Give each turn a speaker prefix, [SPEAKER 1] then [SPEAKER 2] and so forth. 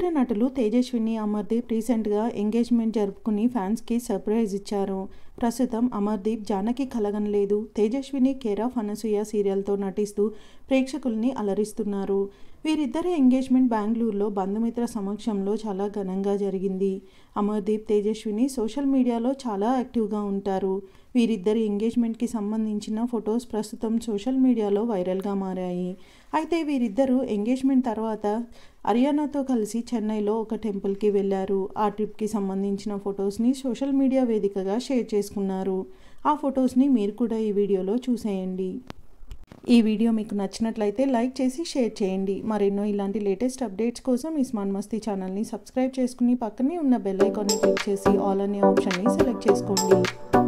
[SPEAKER 1] ఇద్దరు నటులు తేజస్విని అమర్దీప్ రీసెంట్గా ఎంగేజ్మెంట్ జరుపుకుని ఫ్యాన్స్కి సర్ప్రైజ్ ఇచ్చారు ప్రస్తుతం అమర్దీప్ జానకి కలగనలేదు తేజస్విని కేర్ ఆఫ్ అనసూయ సీరియల్తో నటిస్తూ ప్రేక్షకుల్ని అలరిస్తున్నారు వీరిద్దరి ఎంగేజ్మెంట్ బెంగళూరులో బంధుమిత్ర సమక్షంలో చాలా ఘనంగా జరిగింది అమర్దీప్ తేజస్విని సోషల్ మీడియాలో చాలా యాక్టివ్గా ఉంటారు వీరిద్దరి ఎంగేజ్మెంట్కి సంబంధించిన ఫొటోస్ ప్రస్తుతం సోషల్ మీడియాలో వైరల్గా మారాయి అయితే వీరిద్దరూ ఎంగేజ్మెంట్ తర్వాత అరియానాతో కలిసి చెన్నైలో ఒక టెంపుల్కి వెళ్ళారు ఆ ట్రిప్కి సంబంధించిన ఫొటోస్ని సోషల్ మీడియా వేదికగా షేర్ చేసుకున్నారు ఆ ఫొటోస్ని మీరు కూడా ఈ వీడియోలో చూసేయండి ఈ వీడియో మీకు నచ్చినట్లయితే లైక్ చేసి షేర్ చేయండి మరెన్నో ఇలాంటి లేటెస్ట్ అప్డేట్స్ కోసం ఈ స్మార్ట్ మస్తీ ఛానల్ని సబ్స్క్రైబ్ చేసుకుని పక్కనే ఉన్న బెల్ ఐకాన్ని క్లిక్ చేసి ఆల్ అనే ఆప్షన్ని సెలెక్ట్ చేసుకోండి